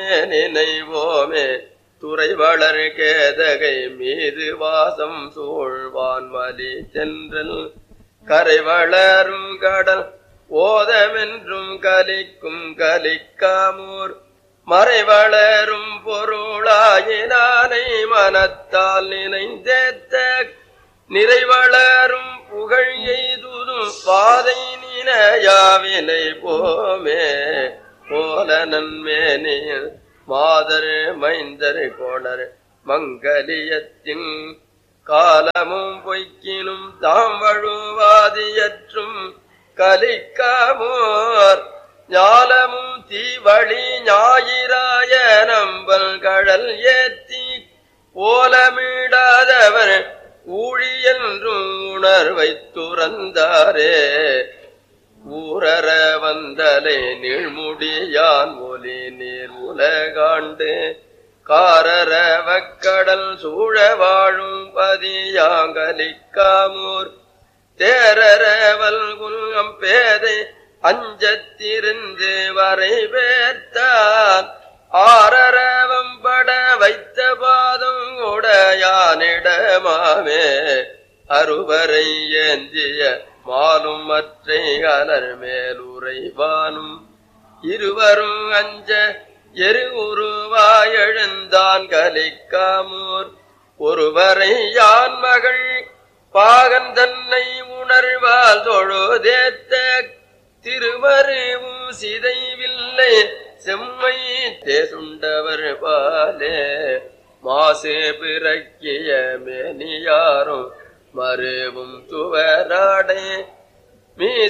நினைவோமே துறை வளர் கேதகை மீது வாசம் சூழ்வான் மலி சென்றல் கரை வளரும் கடல் ஓதமென்றும் கலிக்கும் கலிக்காமூர் மறை வளரும் பொருளாயினானை மனத்தால் நினைந்தேத்த நிறைவளரும் புகழ் எய்துதும் பாதை நினையாவினை போமே போல நன்மேனியில் மாதர் மைந்தர் கோணர் மங்கலியத்தின் காலமும் பொய்க்கினும் தாம் வழுவாதியற்றும் கலிக்காமோர் ஞாலமும் தீவழி ஞாயிறாய நம்பல் கடல் ஏத்தி ஓலமிடாதவர் ஊழியென்றும் உணர்வை துறந்தாரே ஊரற வந்தலை நீழ்முடியான் ஒலி நீர் உலகாண்டு காரர வக்கடல் சூழ வாழும் பதியாங்கலிக்காமூர் தேரரவல் குல்கம் பேதை அஞ்சத்திருந்து வரை பேர்த்தான் ஆரரவம் பட வைத்த பாதம் உடையானிடமாமே அருவரை ஏந்திய மாலும் மற்றை அலர் மேலுரைவானும் இருவரும் அஞ்ச எரு உருவாயெழுந்தான் கலிக்காமூர் ஒருவரை யான் மகள் பாகன் தன்னை உணர்வால் தொழுதேத்த திருமருவும் சிதைவில்லை செம்மை தேசுண்டவர் பாலே மாசு பிறக்கிய மேனியாரும் மருவும் துவராடே மீ